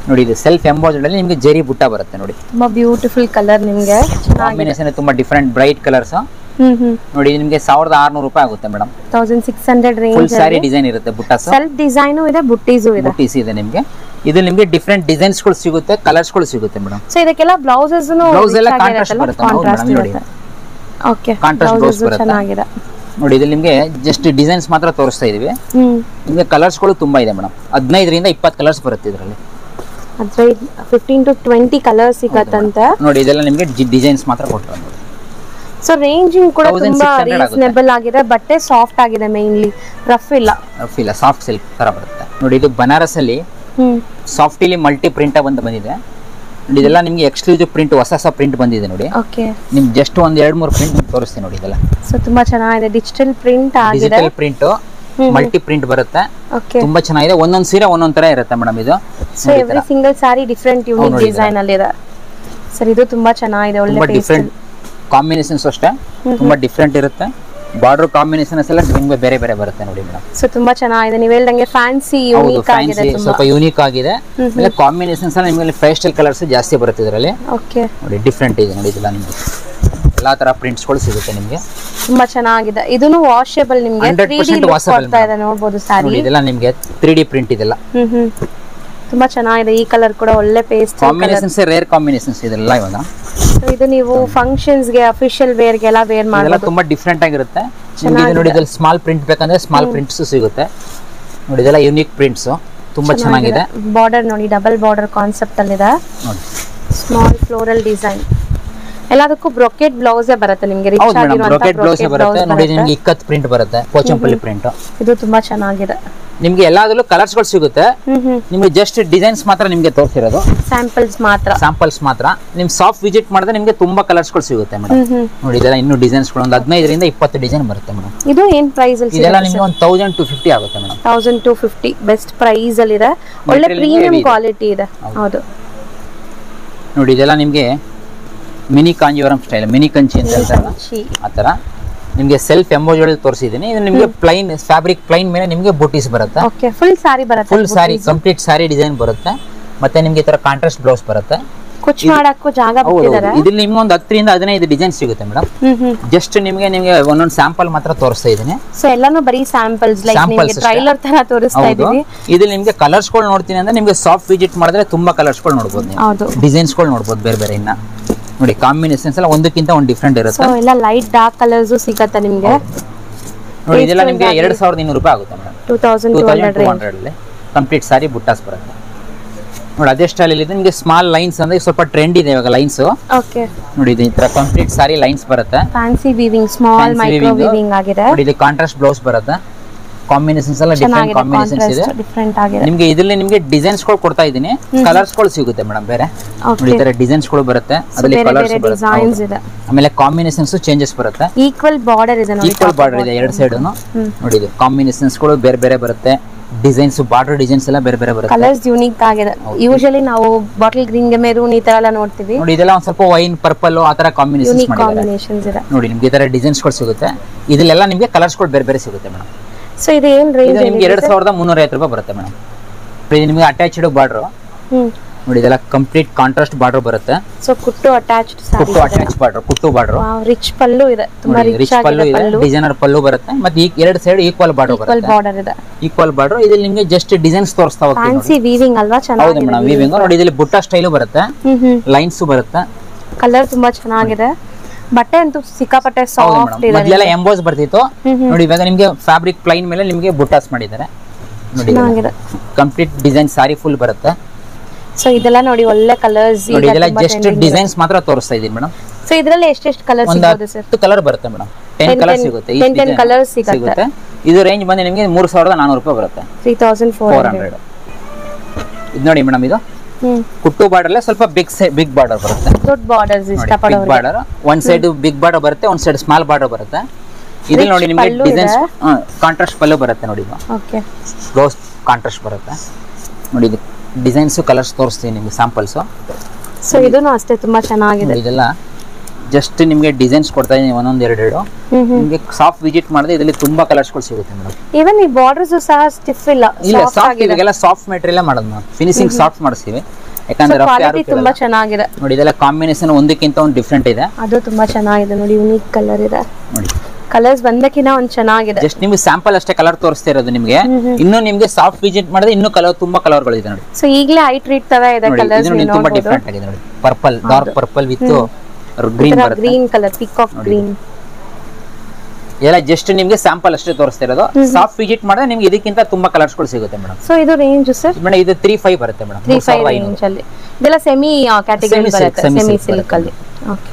ನೋಡಿ ಇದು ಸೆಲ್ಫ್ ಎಂಬೋಸ್ಡ್ ಅಲ್ಲಿ ನಿಮಗೆ ಜರಿ ಬುಟ್ಟ ಬರುತ್ತೆ ನೋಡಿ ತುಂಬಾ ಬ್ಯೂಟಿಫುಲ್ ಕಲರ್ ನಿಮ್ಗೆ ಚೆನ್ನಾಗಿದೆ ಕಾಂಬಿನೇಷನ್ ತುಂಬಾ different bright colours hmm hmm ನೋಡಿ ಇದು ನಿಮಗೆ ಸಾವಿರದ ಆರ್ನೂರು ರೂಪಾಯಿ ಆಗುತ್ತೆ madam thousand six hundred full range sari design ಇರುತ್ತೆ ಬುಟ್ಟಾಸ್ ಸೆಲ್ಫ್ ಡಿಸೈನು ಇದೆ ಬುಟ್ಟೀಸು ಇದೆ ಬುಟ್ಟೀಸ್ ಇದೆ ನಿಮಗೆ ಇದು ನಿಮಗೆ ಡಿಫ್ರೆಂಟ್ ಡಿಸೈನ್ಸ್ ಗಳು ಸಿಗುತ್ತೆ ಕಲರ್ಸ್ ಗಳು ಸಿಗುತ್ತೆ ಮೇಡಮ್ ಸೊ ಇದಕ್ಕೆಲ್ಲ ಬ್ಲೌಸಸ್ Blouse ಎಲ್ಲ contrast ಬರುತ್ತೆ. ಹೌದು ಕಾಂಟ್ರಾಸ್ಟ್ madam, ನೋಡಿ. ಇರುತ್ತೆ ಓಕೆ Contrast blouse ಬ್ಲೌಸಸ್ ಬರುತ್ತೆ. ಚೆನ್ನಾಗಿದೆ ನೋಡಿ ಇದು ನಿಮಗೆ ಜಸ್ಟ್ ಡಿಸೈನ್ಸ್ ಮಾತ್ರ ತೋರಿಸ್ತಾ ಇದೀವಿ ಹ್ಮ್ ನಿಮಗೆ ಕಲರ್ಸ್ ಗಳು ತುಂಬಾ ಇದೆ ಮೇಡಮ್ ಹದಿನೈದರಿಂದ ಇಪ್ಪತ್ತು ಕಲರ್ಸ್ ಬರುತ್ತೆ ಇದರಲ್ಲಿ ಅದ್ರ ಫಿಫ್ಟೀನ್ ಟು ಟ್ವೆಂಟಿ ಕಲರ್ಸ್ ಸಿಗತ್ತಂತೆ ನೋಡಿ ಇದೆಲ್ಲ ನಿಮಗೆ ಡಿಸೈನ್ಸ್ ಮಾತ್ರ ಕೊಟ್ಟರು ನೋಡಿ ಸೊ ರೇಂಜಿಂಗ್ ಕೂಡ 1600 ತುಂಬಾ ಆಗುತ್ತೆ. ರೀಸನೇಬಲ್ ಆಗಿದೆ ಬಟ್ಟೆ ಸಾಫ್ಟ್ ಆಗಿದೆ ಮೇನ್ಲಿ ರಫ್ ಇಲ್ಲ ರಫ್ ಇಲ್ಲ ಸಾಫ್ಟ್ ಸಿಲ್ಕ್ ತರ ಬರುತ್ತೆ ನೋಡಿ ಇದು ಬನಾರಸ್ ಅಲ್ಲಿ ಹ್ಮ್ ಸಾಫ್ಟಿಲಿ ಮಲ್ಟಿ ಪ್ರಿಂಟ್ ಅಂತ ಬಂದಿದೆ ನೋಡಿ ಇದೆಲ್ಲ ನಿಮಗೆ ಎಕ್ಸ್ಕ್ಲೂಸಿವ್ ಪ್ರಿಂಟ್ ಹೊಸ ಹೊಸ ಪ್ರಿಂಟ್ ಬಂದಿದೆ ನೋಡಿ ಓಕೆ ನಿಮ್ಗೆ ಜಸ್ಟ್ ಒಂದ್ ಎರಡು ಮೂರು ಪ್ರಿಂಟ್ ತೋರಿಸ್ತೀನಿ ನೋಡಿ ಇದೆಲ್ಲ ಸೊ ತುಂಬಾ ಚೆನ್ನಾಗಿದೆ ಡಿಜಿಟಲ್ ಪ್ರಿಂಟ್ ಆಗಿದೆ ಡಿಜಿಟಲ್ ಪ್ರಿಂಟ್ ಮಲ್ಟಿ ಪ್ರಿಂಟ್ ಬರುತ್ತೆ ಓಕೆ ತುಂಬಾ ಚೆನ್ನಾಗಿದೆ ಒಂದೊಂದ್ ಸೀರೆ ಒಂದೊಂದ್ ತರ ಇರುತ್ತೆ ಮೇಡಮ್ ಇದು so every single sari different unique ನೋಡಿ ಡಿಸೈನ್ ಅಲ್ಲಿ ಇದೆ ಸರ್ ಇದು ತುಂಬಾ ಚೆನ್ನಾಗಿದೆ ಒಳ್ಳೆ ತುಂಬಾ ಟೇಸ್ಟ್ ಡಿಫ್ರೆಂಟ್ ಕಾಂಬಿನೇಷನ್ಸ್ ಅಷ್ಟೇ ತುಂಬಾ ಡಿಫ್ರೆಂಟ್ ಇರುತ್ತೆ ಬಾರ್ಡರ್ ಕಾಂಬಿನೇಷನ್ಸ್ ಎಲ್ಲ ನಿಮ್ಗೆ ಬೇರೆ ಬೇರೆ ಬರುತ್ತೆ ನೋಡಿ ಮೇಡಮ್ ಸೊ ತುಂಬಾ ಚೆನ್ನಾಗಿದೆ ನೀವು ಹೇಳ್ದಂಗೆ ಫ್ಯಾನ್ಸಿ ಹೌದು ಯೂನಿಕ್ ಆಗಿದೆ ಫ್ಯಾನ್ಸಿ ತುಂಬಾ ಸ್ವಲ್ಪ ಯೂನಿಕ್ ಆಗಿದೆ ಆಮೇಲೆ ಕಾಂಬಿನೇಷನ್ಸ್ ಎಲ್ಲ ನಿಮಗೆ ಫೇಸ್ಟಲ್ ಕಲರ್ಸ್ ಜಾಸ್ತಿ ಬರುತ್ತೆ ಇದರಲ್ಲಿ ಓಕೆ ನೋಡಿ ಡಿಫ್ರೆಂಟ್ ಇದೆ ನೋಡಿ ಇದೆಲ್ಲ ನಿಮಗೆ ಎಲ್ಲಾ ತರ ಪ್ರಿಂಟ್ಸ್ಗಳು ಸಿಗುತ್ತೆ ನಿಮಗೆ ತುಂಬಾ ಚೆನ್ನಾಗಿದೆ ಇದೂನು ವಾಷೇಬಲ್ ನಿಮ್ಗೆ 100% ತ್ರೀ ಡಿ washable ಕೊಡ್ತಾ ಇದೆ ನೋಡ್ಬೋದು ಸ್ಯಾರಿ ನೋಡಿ ಇದೆಲ್ಲ ನಿಮಗೆ ತ್ರೀ ಡಿ ಪ್ರಿಂಟ್ ಇದೆಲ್ಲ ಹ್ಮ್ ಹ್ಮ್ ತುಂಬಾ ಚೆನ್ನಾಗಿದೆ ಈ ಕಲರ್ ಕೂಡ ಒಳ್ಳೆ ಪೇಸ್ಟ್ ಕಾಂಬಿನೇಷನ್ಸ್ ರೇರ್ ಕಾಂಬಿನೇಷನ್ಸ್ ಇದೆಲ್ಲ ಇವಾಗ ಇದು ನೀವು ಫಂಕ್ಷನ್ಸ್ ಗೆ ಅಫಿಷಿಯಲ್ ವೇರ್ ಗೆಲ್ಲ ವೇರ್ ಇದೆಲ್ಲ ಮಾಡಬಹುದು ತುಂಬಾ ಡಿಫ್ರೆಂಟ್ ಆಗಿರುತ್ತೆ ನಿಮ್ಗೆ ಇದು ನೋಡಿ ಇದ್ರಲ್ಲಿ ಸ್ಮಾಲ್ ಪ್ರಿಂಟ್ ಬೇಕಂದ್ರೆ ಸ್ಮಾಲ್ ಪ್ರಿಂಟ್ಸ್ ಸಿಗುತ್ತೆ ನೋಡಿ ಇದೆಲ್ಲ ಯೂನಿಕ್ ಪ್ರಿಂಟ್ಸ್ ತುಂಬಾ ಚೆನ್ನಾಗಿದೆ ಬಾರ್ಡರ್ ನೋಡಿ ಡಬಲ್ ಬಾರ್ಡರ್ ಕಾನ್ಸೆಪ್ಟ್ ಅಲ್ಲಿ ಇದೆ ನೋಡಿ ಸ್ಮಾಲ್ ಫ್ಲೋರಲ್ ಡಿಸೈನ್ ಎಲ್ಲದಕ್ಕೂ ಬ್ರೊಕೆಟ್ ಬ್ಲೌಸೇ ಬರುತ್ತೆ ನಿಮ್ಗೆ ರಿಚ್ ಹೌದು ಮೇಡಮ್ ಆಗಿರುವಂತ ಬ್ರೋಕೆಟ್ ಬ್ಲೌಸ್ brocade ಬರುತ್ತೆ blouse ನೋಡಿ ಬರುತ್ತೆ. ನಿಮ್ಗೆ ಇಕ್ಕತ್ ಪ್ರಿಂಟ್ ಬರುತ್ತೆ ಪೋಚಂಪಲ್ಲಿ ಪ್ರಿಂಟ್ ಇದು ತುಂಬಾ ಚೆನ್ನಾಗಿದೆ ನಿಮ್ಗೆ ಎಲ್ಲಾದ್ರಲ್ಲೂ ಕಲರ್ಸ್ಗಳು ಸಿಗುತ್ತೆ ಹ್ಮ್ ಹ್ಮ್ ನಿಮ್ಗೆ ಜಸ್ಟ್ ಡಿಸೈನ್ಸ್ ಮಾತ್ರ ನಿಮ್ಗೆ ತೋರಿಸಿರೋದು ಸ್ಯಾಂಪಲ್ಸ್ ಮಾತ್ರ ಸ್ಯಾಂಪಲ್ಸ್ ಮಾತ್ರ ನಿಮ್ ಸಾಫ್ಟ್ ವಿಸಿಟ್ ಮಾಡಿದ್ರೆ ನಿಮ್ಗೆ ತುಂಬಾ ಕಲರ್ಸ್ಗಳು ಸಿಗುತ್ತೆ ಮೇಡಮ್ ಹ್ಮ್ ಹ್ಮ್ ನೋಡಿ ಇದೆಲ್ಲ ಇನ್ನೂ ಡಿಸೈನ್ಸ್ಗಳು ಒಂದು ಹದಿನೈದರಿಂದ ಇಪ್ಪತ್ತು ಡಿಸೈನ್ ಬರುತ್ತೆ ಮೇಡಮ್ ಇದು ಏನ್ ಪ್ರೈಸ್ ಅಲ್ಲಿ ಇದೆಲ್ಲ ನಿಮ್ಗೆ ಒಂದು ತೌಸಂಡ್ ಟು ಫಿಫ್ಟಿ ಆಗುತ್ತೆ madam thousand two fifty best price ಅಲ್ಲಿ ಇದೆ ಒಳ್ಳೆ Material ಪ್ರೀಮಿಯಂ heavy ಇದೆ. ಕ್ವಾಲಿಟಿ ಇದೆ ಹೌದು ನೋಡಿ ಇದೆಲ್ಲ ನಿಮ್ಗೆ mini Kanjeevaram style mini Kanchi ಅಂತ ಹೇಳ್ತಾರಲ್ಲ ಶಿ. ಆ ಥರ ನಿಮಗೆ ಸೆಲ್ಫ್ ಎಂಬೋಜಲ್ಲಿ ತೋರಿಸಿದ್ದೀನಿ ಇದು ನಿಮಗೆ ಪ್ಲೈನ್ ಫ್ಯಾಬ್ರಿಕ್ ಪ್ಲೈನ್ ಮೇಲೆ ನಿಮಗೆ ಬುಟೀಸ್ ಬರುತ್ತೆ ಓಕೆ ಫುಲ್ ಸಾರಿ ಬರುತ್ತೆ full sari complete sari design ಬರುತ್ತೆ ಮತ್ತೆ ನಿಮ್ಗೆ ಈ ತರ ಕಾಂಟ್ರಾಸ್ಟ್ ಬ್ಲೌಸ್ ಬರುತ್ತೆ ಕುಚ್ ಮಾಡಕ್ಕೂ ಜಾಗ ಹೌದು ಬಿಟ್ಟಿದ್ದಾರೆ ಇದ್ರಲ್ಲಿ ನಿಮ್ಗೆ ಒಂದು ಹತ್ತರಿಂದ ಹದಿನೈದು ಡಿಸೈನ್ ಸಿಗುತ್ತೆ ಮೇಡಮ್ ಹ್ಮ್ ಹ್ಮ್ ಜಸ್ಟ್ ನಿಮಗೆ ನಿಮಗೆ ಒಂದೊಂದು ಸ್ಯಾಂಪಲ್ ಮಾತ್ರ ತೋರಿಸ್ತಾ ಇದ್ದೀನಿ ಸೊ ಎಲ್ಲಾನು ಬರೀ ಸ್ಯಾಂಪಲ್ಸ್ ಲೈಕ್ Samples ನಿಮಗೆ ಅಷ್ಟೇ. ಟ್ರೈಲರ್ ತರ ತೋರಿಸ್ತಾ ಹೌದು ಇದೀವಿ ಇದ್ರಲ್ಲಿ ನಿಮ್ಗೆ ಕಲರ್ಸ್ಗಳು ನೋಡ್ತೀನಿ ಅಂದ್ರೆ ನಿಮ್ಗೆ ಸಾಫ್ಟ್ ವಿಸಿಟ್ ಮಾಡಿದ್ರೆ ತುಂಬಾ ಕಲರ್ಸ್ಗಳು ನೋಡ್ಬೋದು ನೀವು ಹೌದು ಡಿಸೈನ್ಸ್ಗಳು ನೋಡ್ಬೋದು ಬೇರೆ ಬೇರೆ ಇನ್ನ ನೋಡಿ ಕಾಂಬಿನೇಷನ್ಸ್ ಎಲ್ಲ ಒಂದಕ್ಕಿಂತ ಒಂದು ಡಿಫ್ರೆಂಟ್ ಸೊ ಇರುತ್ತೆ ಎಲ್ಲ ಲೈಟ್ ಡಾರ್ಕ್ ಕಲರ್ಸ್ ಸಿಗತ್ತೆ ನಿಮ್ಗೆ ನೋಡಿ ಇದೆಲ್ಲ ನಿಮ್ಗೆ ಎರಡು ಸಾವಿರದ ಇನ್ನೂರು ರೂಪಾಯಿ ಆಗುತ್ತೆ madam two thousand two two thousand hundred two hundred ಅಲ್ಲಿ ಕಂಪ್ಲೀಟ್ ಸಾರಿ ಬುಟ್ಟಾಸ್ ಬರುತ್ತೆ ನೋಡಿ ಅದೇ ಸ್ಟೈಲ್ ಇದೆ ನಿಮಗೆ ಸ್ಮಾಲ್ ಲೈನ್ಸ್ ಅಂದ್ರೆ ಸ್ವಲ್ಪ ಟ್ರೆಂಡ್ ಇದೆ ಇವಾಗ ಲೈನ್ಸ್ ಓಕೆ ನೋಡಿ ಇದು ಈ ತರ ಕಂಪ್ಲೀಟ್ ಸಾರಿ ಲೈನ್ಸ್ ಬರುತ್ತೆ fancy weaving small Fancy micro weaving. Weaving ಆಗಿದೆ ನೋಡಿ ಇದು ಕಾಂಟ್ರಾಸ್ಟ್ ಬ್ಲೌಸ್ ಬರುತ್ತೆ ಕಾಂಬಿನೇಷನ್ಸ್ ಎಲ್ಲ ಡಿಫ್ರೆಂಟ್ ಚೆನ್ನಾಗಿದೆ ಕಾಂಬಿನೇಷನ್ಸ್ ಇದೆ ಕಾಂಟ್ರಾಸ್ಟ್ ಡಿಫ್ರೆಂಟ್ ಆಗಿದೆ ನಿಮ್ಗೆ ಇದರಲ್ಲಿ ನಿಮ್ಗೆ ಡಿಸೈನ್ಸ್ ಗಳು ಕೊಡ್ತಾ ಇದ್ದೀನಿ ಕಲರ್ಸ್ ಗಳು ಸಿಗುತ್ತೆ ಮೇಡಮ್ ಬೇರೆ ನೋಡಿ ಈ ಓಕೆ ತರ ಡಿಸೈನ್ಸ್ ಗಳು ಬರುತ್ತೆ ಅದರಲ್ಲಿ ಬೇರೆ ಕಲರ್ಸ್ ಬೇರೆ ಬರುತ್ತೆ ಡಿಸೈನ್ಸ್ ಹೌದು. ಇದೆ ಆಮೇಲೆ ಕಾಂಬಿನೇಷನ್ಸ್ ಚೇಂಜಸ್ ಬರುತ್ತೆ ಈಕ್ವಲ್ ಬಾರ್ಡರ್ ಇದೆ ನೋಡಿ ಈಕ್ವಲ್ ಬಾರ್ಡರ್ ಇದೆ ಎರಡು ಸೈಡ್ ನೋಡಿ ಇದು ಕಾಂಬಿನೇಷನ್ಸ್ ಗಳು ಬೇರೆ ಬೇರೆ ಬರುತ್ತೆ ಡಿಸೈನ್ಸ್ ಬಾರ್ಡರ್ ಡಿಸೈನ್ಸ್ ಎಲ್ಲ ಬೇರೆ ಬೇರೆ ಬರುತ್ತೆ ಕಲರ್ಸ್ ಯೂನಿಕ್ ಆಗಿದೆ ಯೂಶಲಿ ನಾವು ಬಾಟಲ್ ಗ್ರೀನ್ ಗೆ ಮೆರೂನ್ ಈ ತರ ಎಲ್ಲ ನೋಡ್ತೀವಿ ನೋಡಿ ಇದೆಲ್ಲ ಒಂದ್ ಸ್ವಲ್ಪ ವೈನ್ ಪರ್ಪಲ್ ಆ ತರ ಕಾಂಬಿನೇಷನ್ಸ್ ಯೂನಿಕ್ ಮಾಡಿದ್ದಾರೆ ಕಾಂಬಿನೇಷನ್ಸ್ ಇದೆ ನೋಡಿ ನಿಮ್ಗೆ ಈ ತರ ಡಿಸೈನ್ಸ್ ಗಳು ಸಿಗುತ್ತೆ ಇದೆಲ್ಲ ನಿಮ್ಗೆ ಕಲರ್ಸ್ ಗಳು ಬೇರೆ ಬೇರೆ ಸಿಗುತ್ತೆ ಮೇಡಮ್ ಸೊ ಇದು ಏನ್ ರೇಂಜ್ ಇದು ನಿಮ್ಗೆ ಎರಡ್ ಸಾವಿರದ ಮುನ್ನೂರ ಐವತ್ತು ರೂಪಾಯಿ ಬರುತ್ತೆ ಮೇಡಮ್ ಇದು ನಿಮ್ಗೆ ಅಟ್ಯಾಚ್ಡ್ ಬಾರ್ಡರ್ ಹ್ಮ್ ನೋಡಿ ಇದೆಲ್ಲ ಕಂಪ್ಲೀಟ್ ಕಾಂಟ್ರಾಸ್ಟ್ ಬಾರ್ಡರ್ ಬರುತ್ತೆ ಸೊ ಕುಟ್ಟು ಅಟ್ಯಾಚ್ಡ್ ಸಾರಿ ಕುಟ್ಟು ಅಟ್ಯಾಚ್ ಬಾರ್ಡರ್ ಕುಟ್ಟು ಬಾರ್ಡರ್ ರಿಚ್ ಪಲ್ಲು ಇದೆ ತುಂಬಾ ನೋಡಿ ರಿಚ್ ರಿಚ್ ಪಲ್ಲು ಆಗಿದೆ ಇದೆ ಪಲ್ಲು ಡಿಸೈನರ್ ಪಲ್ಲು ಬರುತ್ತೆ ಮತ್ತೆ ಈ ಎರಡು ಸೈಡ್ ಈಕ್ವಲ್ ಬಾರ್ಡರ್ ಈಕ್ವಲ್ ಬರುತ್ತೆ ಬಾರ್ಡರ್ ಇದೆ ಈಕ್ವಲ್ ಬಾರ್ಡರ್ ಇದ್ರಲ್ಲಿ ನಿಮ್ಗೆ ಜಸ್ಟ್ ಡಿಸೈನ್ಸ್ ತೋರಿಸ್ತಾ ಹೋಗ್ತೀನಿ ನೋಡಿ. ಫ್ಯಾನ್ಸಿ ವೀವಿಂಗ್ ಅಲ್ವಾ ಹೌದು ಚೆನ್ನಾಗಿದೆ ಮೇಡಮ್ ವೀವಿಂಗ್ ನೋಡಿ ಇದರಲ್ಲಿ ಬುಟ್ಟ ಸ್ಟೈಲು ಬರುತ್ತೆ ಹ್ಮ್ ಹ್ಮ್ ಲೈನ್ಸ್ ಬರುತ್ತೆ ಕಲರ್ ತುಂಬಾ ಚೆನ್ನಾಗಿದೆ ಬಟ್ಟೆ ಅಂತೂ ಸಿಕ್ಕಾಪಟ್ಟೆ ಹೌದು ಸಾಫ್ಟ್ ಮೇಡಮ್ ಇದೆ ಮೊದಲೆಲ್ಲ ಎಂಬೋಸ್ ಬರ್ತಿತ್ತು ಹ್ಮ್ ಹ್ಮ್. ನೋಡಿ ಇವಾಗ ನಿಮ್ಗೆ ಫ್ಯಾಬ್ರಿಕ್ ಪ್ಲೈನ್ ಮೇಲೆ ನಿಮ್ಗೆ ಬುಟ್ಟಾಸ್ ಮಾಡಿದ್ದಾರೆ ನೋಡಿ ಚೆನ್ನಾಗಿದೆ ಕಂಪ್ಲೀಟ್ ಡಿಸೈನ್ ಸಾರಿ ಫುಲ್ ಬರುತ್ತೆ ಸೊ ಇದೆಲ್ಲ ನೋಡಿ ಒಳ್ಳೆ ಕಲರ್ಸ್ ನೋಡಿ ಇದೆಲ್ಲ ಜಸ್ಟ್ ಡಿಸೈನ್ಸ್ ಮಾತ್ರ ತೋರಿಸ್ತಾ ಇದೀನಿ ಮೇಡಮ್ ಸೊ ಇದರಲ್ಲಿ ಎಷ್ಟೆಷ್ಟು ಕಲರ್ ಒಂದು ಸಿಗೋದು ಸರ್ ಹತ್ತು ಕಲರ್ ಬರುತ್ತೆ ಮೇಡಮ್ ಟೆನ್ 10 ಕಲರ್ 10 ಸಿಗುತ್ತೆ 10 10 colours ಸಿಗುತ್ತೆ. ಇದು ರೇಂಜ್ ಬಂದು ನಿಮಗೆ ಮೂರು ಸಾವಿರದ ನಾನೂರು ರೂಪಾಯಿ ಬರುತ್ತೆ three thousand four four hundred hundred ಇದು ನೋಡಿ ಮೇಡಮ್ ಇದು ಹ್ಮ್ ಕುಟ್ಟು ಬಾರ್ಡರ್ ಸ್ವಲ್ಪ ಬಿಗ್ ಬಿಗ್ ಬಾರ್ಡರ್ ಬರುತ್ತೆ ದೊಡ್ಡ ಬಾರ್ಡರ್ಸ್ ಬಿಗ್ ಇಷ್ಟಪಡೋರು ಬಾರ್ಡರ್ ಒಂದ್ ಸೈಡ್ ಬಿಗ್ ಬಾರ್ಡರ್ ಬರುತ್ತೆ ಒಂದ್ ಸೈಡ್ ಸ್ಮಾಲ್ ಬಾರ್ಡರ್ ಬರುತ್ತೆ ಇದ್ರಲ್ಲಿ Rich ನೋಡಿ ನಿಮಗೆ ಪಲ್ಲು ಡಿಸೈನ್ಸ್ ಕಾಂಟ್ರಾಸ್ಟ್ ಪಲ್ಲು ಬರುತ್ತೆ ನೋಡಿ ಇದು ಓಕೆ ಬ್ಲೌಸ್ ಕಾಂಟ್ರಾಸ್ಟ್ ಬರುತ್ತೆ ನೋಡಿ ಇದು ಡಿಸೈನ್ಸ್ ಕಲರ್ಸ್ ತೋರಿಸ್ತೀನಿ ನಿಮಗೆ ಸ್ಯಾಂಪಲ್ಸ್ ಸೊ ಇದೂನು ಅಷ್ಟೇ ತುಂಬಾ ಚೆನ್ನಾಗಿದೆ ಇದೆಲ್ಲ ಜಸ್ಟ್ ನಿಮಗೆ ಡಿಸೈನ್ಸ್ ಕೊಡ್ತಾ ಇದೀನಿ ಒಂದೊಂದು ಎರಡು ಎರಡು ಹ್ಮ್ ಹ್ಮ್ ನಿಮಗೆ ಸಾಫ್ಟ್ ವಿಸಿಟ್ ಮಾಡಿದ್ರೆ ಇದರಲ್ಲಿ ತುಂಬಾ ಕಲರ್ಸ್ಗಳು ಸಿಗುತ್ತೆ ಮೇಡಮ್ ಈವನ್ ಈ ಬಾರ್ಡರ್ಸ್ ಸಹ ಸ್ಟಿಫ್ ಇಲ್ಲ ಇಲ್ಲ ಸಾಫ್ಟ್ ಸಾಫ್ಟ್ ಆಗಿದೆ ಇವಾಗೆಲ್ಲ ಸಾಫ್ಟ್ ಮೆಟೀರಿಯಲ್ ಮಾಡೋದು ನಾವು ಫಿನಿಶಿಂಗ್ ಸಾಫ್ಟ್ ಮಾಡಿಸ್ತೀವಿ ಯಾಕಂದ್ರೆ rough ಯಾರು ಕ್ವಾಲಿಟಿ ತುಂಬಾ ಕೇಳಲ್ಲ. ಚೆನ್ನಾಗಿದೆ ನೋಡಿ ಇದೆಲ್ಲ ಕಾಂಬಿನೇಷನ್ ಒಂದಕ್ಕಿಂತ ಒಂದು ಡಿಫ್ರೆಂಟ್ ಇದೆ ಅದು ತುಂಬಾ ಚೆನ್ನಾಗಿದೆ ನೋಡಿ ಯುನೀಕ್ ಕಲರ್ ಇದೆ ನೋಡಿ ಕಲರ್ಸ್ ಬಂದಕ್ಕಿನ ಒಂದ್ ಚೆನ್ನಾಗಿದೆ ಜಸ್ಟ್ ನಿಮ್ಗೆ ಸ್ಯಾಂಪಲ್ ಅಷ್ಟೇ ಕಲರ್ ತೋರಿಸ್ತಾ ಇರೋದು ನಿಮ್ಗೆ ಇನ್ನು ನಿಮ್ಗೆ ಸಾಫ್ಟ್ ವಿಸಿಟ್ ಮಾಡಿದ್ರೆ ಇನ್ನೂ ಕಲರ್ ತುಂಬಾ ಕಲರ್ಗಳು ಇದೆ ನೋಡಿ ಸೊ ಈಗಲೇ ಹೈ ಟ್ರೀಟ್ ತವೆ ಇದೆ ನೋಡಿ ಕಲರ್ಸ್ ಇದು ನೋಡಿ ತುಂಬಾ ಡಿಫ್ರೆಂಟ್ ಆಗಿದೆ ನೋಡಿ purple dark purple with green ಬರುತ್ತೆ green colour pick of green ಇದೆಲ್ಲ ಜಸ್ಟ್ ನಿಮ್ಗೆ ಸ್ಯಾಂಪಲ್ ಅಷ್ಟೇ ತೋರಿಸ್ತಾ ಇರೋದು ಸಾಫ್ಟ್ ವಿಸಿಟ್ ಮಾಡಿದ್ರೆ ನಿಮ್ಗೆ ಇದಕ್ಕಿಂತ ತುಂಬಾ ಕಲರ್ಸ್ಗಳು ಸಿಗುತ್ತೆ ಮೇಡಮ್ ಸೊ ಇದು ರೇಂಜ್ ಸರ್ ಮೇಡಮ್ ಇದು ತ್ರೀ ಫೈವ್ ಬರುತ್ತೆ ಮೇಡಮ್ ತ್ರೀ ಫೈವ್ ರೇಂಜ್ ಅಲ್ಲಿ ಇದೆಲ್ಲ ಸೆಮಿ ಕ್ಯಾಟಗರಿ Semi silk, ಬರುತ್ತೆ semi ಸೆಮಿ silk ಸಿಲ್ಕ್ ಅಲ್ಲಿ ಬರುತ್ತೆ. ಓಕೆ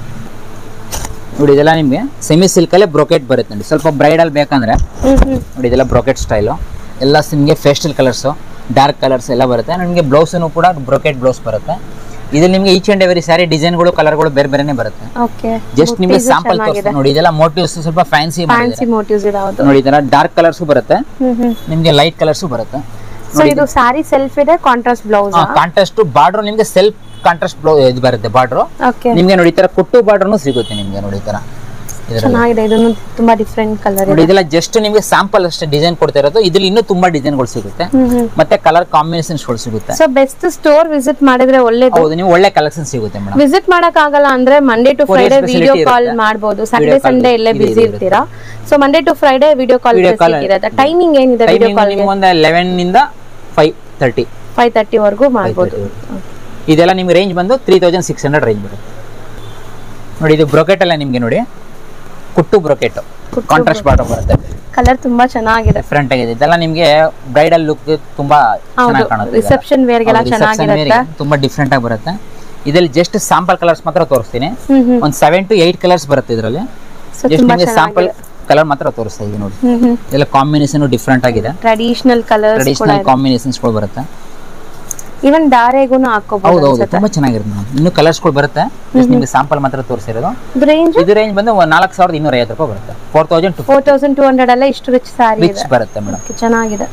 ನೋಡಿ ಇದೆಲ್ಲ ನಿಮ್ಗೆ ಸೆಮಿ ಸಿಲ್ಕ್ ಅಲ್ಲೇ ಬ್ರೋಕೆಟ್ ಬರುತ್ತೆ ನೋಡಿ ಸ್ವಲ್ಪ ಬ್ರೈಡಲ್ ಬೇಕಂದ್ರೆ ಹ್ಮ್ ಹ್ಮ್ ನೋಡಿ ಇದೆಲ್ಲ ಬ್ರೋಕೆಟ್ ಸ್ಟೈಲು ಎಲ್ಲ ನಿಮಗೆ ಫೇಸ್ಟಲ್ ಕಲರ್ಸು ಡಾರ್ಕ್ ಕಲರ್ಸ್ ಎಲ್ಲ ಬರುತ್ತೆ ನಿಮಗೆ ಬ್ಲೌಸನ್ನು ಕೂಡ ಬ್ರೋಕೆಟ್ ಬ್ಲೌಸ್ ಬರುತ್ತೆ ಇದು ನಿಮಗೆ ಈಚ್ ಅಂಡ್ ಎವರಿ ಸ್ಯಾರಿ ಡಿಸೈನ್ಗಳು ಕಲರ್ಗಳು ಬೇರೆ ಬೇರೆನೇ ಬರುತ್ತೆ ಓಕೆ ಜಸ್ಟ್ ನಿಮಗೆ ಸ್ಯಾಂಪಲ್ ತೋರಿಸ್ತೀನಿ ನೋಡಿ ಇದೆಲ್ಲ ಮೋಟಿವ್ಸ್ ಸ್ವಲ್ಪ ಫ್ಯಾನ್ಸಿ ಫ್ಯಾನ್ಸಿ ಮೋಟಿವ್ಸ್ ಇದಾವುದು ನೋಡಿ ಇದೆಲ್ಲ ಡಾರ್ಕ್ ಕಲರ್ಸು ಬರುತ್ತೆ ಹ್ಮ್ ಹ್ಮ್ ನಿಮಗೆ ಲೈಟ್ ಕಲರ್ಸು ಬರುತ್ತೆ ಸೊ ಇದು ಸಾರಿ ಸೆಲ್ಫ್ ಇದೆ ಕಾಂಟ್ರಾಸ್ಟ್ ಬ್ಲೌಸ್ ಕಾಂಟ್ರಾಸ್ಟ್ ಬಾರ್ಡರ್ ನಿಮಗೆ ಸೆಲ್ಫ್ ಕಾಂಟ್ರಾಸ್ಟ್ ಬ್ಲೌ ಇದು ಬರುತ್ತೆ ಬಾರ್ಡರ್ ಓಕೆ ನಿಮಗೆ ನೋಡಿ ಈ ತರ ಕುಟ್ಟು ಬಾರ್ಡರ್ನು ಸಿಗುತ್ತೆ ನಿಮಗೆ ನೋಡಿ ಈ ತರ ಇದರಲ್ಲಿ ಚೆನ್ನಾಗಿದೆ ಇದನ್ನು ತುಂಬಾ ಡಿಫ್ರೆಂಟ್ ಕಲರ್ ನೋಡಿ ಇದೆ ಇದೆಲ್ಲ ಜಸ್ಟ್ ನಿಮಗೆ ಸ್ಯಾಂಪಲ್ ಅಷ್ಟೇ ಡಿಸೈನ್ ಕೊಡ್ತಾ ಇರೋದು ಇದ್ರಲ್ಲಿ ಇನ್ನೂ ತುಂಬಾ ಡಿಸೈನ್ಗಳು ಸಿಗುತ್ತೆ ಹ್ಮ್ ಹ್ಮ್ ಮತ್ತೆ ಕಲರ್ ಕಾಂಬಿನೇಷನ್ಸ್ಗಳು ಸಿಗುತ್ತೆ ಸೊ ಬೆಸ್ಟ್ ಸ್ಟೋರ್ ವಿಸಿಟ್ ಮಾಡಿದ್ರೆ ಒಳ್ಳೇದು ಹೌದು ನೀವು ಒಳ್ಳೆ ಕಲೆಕ್ಷನ್ ಸಿಗುತ್ತೆ ಮೇಡಮ್ ವಿಸಿಟ್ ಮಾಡಕ್ ಆಗಲ್ಲ ಅಂದ್ರೆ Monday to Courier Friday facility video ಇರುತ್ತೆ. ಕಾಲ್ ಮಾಡಬಹುದು ಸ್ಯಾಟರ್ಡೆ Video call ಸಂಡೇ ಇಲ್ಲೇ ಇದೆ, ಬಿಸಿ ಇದೆ, ಇರ್ತೀರಾ so Monday to Friday video call Video call ಇರುತ್ತೆ ಟೈಮಿಂಗ್ ಏನಿದೆ ವಿಡಿಯೋ ಟೈಮಿಂಗ್ ಕಾಲ್ ನಿಮ್ಗೆ ಒಂದು ಲೆವೆನ್ ಇಂದ ಫೈವ್ ತರ್ಟಿ ಫೈವ್ ತರ್ಟಿ ವರೆಗೂ ಮಾಡ್ಬೋದು ಇದೆಲ್ಲ ನಿಮ್ಗೆ ರೇಂಜ್ ಬಂದು three thousand six hundred range ಬರುತ್ತೆ ನೋಡಿ ಇದು ಬ್ರೊಕೆಟ್ ಎಲ್ಲ ನಿಮ್ಗೆ ನೋಡಿ ಕುಟ್ಟು ಬ್ರೊಕೆಟ್ ಕಾಂಟ್ರಾಸ್ಟ್ ಬಾರ್ಡರ್ ಬರುತ್ತೆ ಕಲರ್ ತುಂಬಾ ಚೆನ್ನಾಗಿದೆ ಡಿಫ್ರೆಂಟ್ ಆಗಿದೆ ಇದೆಲ್ಲ ನಿಮ್ಗೆ ಬ್ರೈಡಲ್ ಲುಕ್ ತುಂಬಾ ಚೆನ್ನಾಗಿ ಕಾಣುತ್ತೆ ಇದೆಲ್ಲ. ರಿಸೆಪ್ಷನ್ ವೇರ್ಗೆಲ್ಲ ಹೌದು, reception ಚೆನ್ನಾಗಿರುತ್ತೆ wear ಗೆ ತುಂಬಾ ಡಿಫ್ರೆಂಟ್ ಆಗಿ ಬರುತ್ತೆ ಇದ್ರಲ್ಲಿ ಜಸ್ಟ್ ಸ್ಯಾಂಪಲ್ ಕಲರ್ಸ್ ಮಾತ್ರ ತೋರಿಸ್ತೀನಿ ಹ್ಮ್ ಹ್ಮ್ ಒಂದು ಸೆವೆನ್ ಟು ಏಟ್ ಕಲರ್ಸ್ ಬರುತ್ತೆ ಇದರಲ್ಲಿ ಸೊ ಜಸ್ಟ್ ತುಂಬಾ ನಿಮಗೆ ಸ್ಯಾಂಪಲ್ ಕಲರ್ ಮಾತ್ರ ತೋರಿಸ್ತಾ ಇದೀನಿ ನೋಡಿ ಹ್ಮ್ ಹ್ಮ್ ಇದೆಲ್ಲ ಕಾಂಬಿನೇಷನ್ ಡಿಫ್ರೆಂಟ್ ಆಗಿದೆ ಟ್ರೆಡಿಷನಲ್ ಕಲರ್ಸ್ ಕೂಡ ಟ್ರೆಡಿಷನಲ್ ಕಾಂಬಿನೇಷನ್ಸ್ಗಳು ಬರುತ್ತೆ ಇವನ್ ದಾರೆಗೂನು ಹಾಕೋಬಹುದು ಹೌದು ಹೌದು ತುಂಬಾ ಚೆನ್ನಾಗಿರುತ್ತೆ ಮೇಡಮ್ ಇನ್ನು ಕಲರ್ಸ್ಗಳು ಬರುತ್ತೆ ಜಸ್ಟ್ ನಿಮಗೆ ಸ್ಯಾಂಪಲ್ ಮಾತ್ರ ತೋರಿಸಿರೋದು ರೇಂಜ್ ಇದು ರೇಂಜ್ ಬಂದು ಒಂದು ನಾಲ್ಕು ಸಾವಿರದ ಇನ್ನೂರ ಐವತ್ತು ರೂಪಾಯಿ ಬರುತ್ತೆ four thousand to four thousand two hundred ಅಲ್ಲ ಇಷ್ಟು ರಿಚ್ ಸ್ಯಾರಿ ರಿಚ್ ಇದೆ ಬರುತ್ತೆ ಮೇಡಮ್ Okay, ಚೆನ್ನಾಗಿದೆ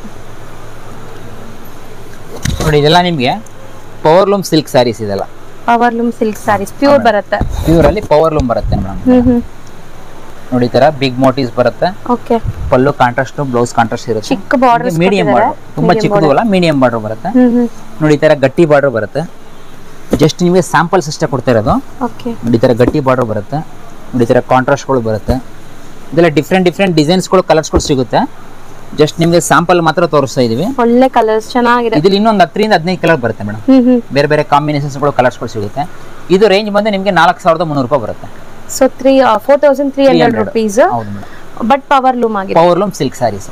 ನೋಡಿ ಇದೆಲ್ಲ ನಿಮಗೆ ಪವರ್ ಲೂಮ್ ಸಿಲ್ಕ್ ಸ್ಯಾರೀಸ್ ಇದೆಲ್ಲ power loom silk sarees pure ಬರುತ್ತೆ ಪ್ಯೂರ್ ಅಲ್ಲಿ ಪವರ್ ಲೂಮ್ ಬರುತ್ತೆ ಮೇಡಮ್ ಹ್ಮ್ ಹ್ಮ್ ನೋಡಿ ಈ ತರ ಬಿಗ್ ಮೋಟಿವ್ಸ್ ಬರುತ್ತೆ okay pallu contrast blouse contrast ಇರುತ್ತೆ ಚಿಕ್ಕ ಬಾರ್ಡರ್ಸ್ ಮೀಡಿಯಂ ಬಾರ್ಡರ್ ತುಂಬಾ ಚಿಕ್ಕದು ಅಲ್ಲ ಮೀಡಿಯಂ ಬಾರ್ಡರ್ ಬರುತ್ತೆ ಹ್ಮ್ ಹ್ಮ್ ನೋಡಿ ಈ ತರ ಗಟ್ಟಿ ಬಾರ್ಡರ್ ಬರುತ್ತೆ ಜಸ್ಟ್ ನಿಮಗೆ ಸ್ಯಾಂಪಲ್ಸ್ ಅಷ್ಟೇ ಕೊಡ್ತಾ ಇರೋದು ಓಕೆ ನೋಡಿ ಈ ತರ ಗಟ್ಟಿ ಬಾರ್ಡರ್ ಬರುತ್ತೆ ನೋಡಿ ಈ ತರ ಕಾಂಟ್ರಾಸ್ಟ್ಗಳು ಬರುತ್ತೆ ಇದೆಲ್ಲ ಡಿಫ್ರೆಂಟ್ ಡಿಫ್ರೆಂಟ್ ಡಿಸೈನ್ಸ್ಗಳು ಕಲರ್ಸ್ಗಳು ಸಿಗುತ್ತೆ ಜಸ್ಟ್ ನಿಮಗೆ ಸ್ಯಾಂಪಲ್ ಮಾತ್ರ ತೋರಿಸ್ತಾ ಇದೀವಿ ಒಳ್ಳೆ ಕಲರ್ಸ್ ಚೆನ್ನಾಗಿದೆ ಇದ್ರಲ್ಲಿ ಇನ್ನೊಂದು ಹತ್ತರಿಂದ ಹದಿನೈದು ಕಲರ್ ಬರುತ್ತೆ ಮೇಡಮ್ ಹ್ಮ್ ಹ್ಮ್ ಬೇರೆ ಬೇರೆ ಕಾಂಬಿನೇಷನ್ಸ್ಗಳು ಕಲರ್ಸ್ಗಳು ಸಿಗುತ್ತೆ ಇದು ರೇಂಜ್ ಬಂದು ನಿಮಗೆ ನಾಲ್ಕು ಸಾವಿರದ ಮುನ್ನೂರು ರೂಪಾಯಿ ಬರುತ್ತೆ so three four thousand three hundred 300. Rupees ಹೌದು ಮೇಡಮ್ ಬಟ್ ಪವರ್ ಲೂಮ್ ಆಗಿದೆ ಪವರ್ ಲೂಮ್ ಸಿಲ್ಕ್ ಸ್ಯಾರೀಸ್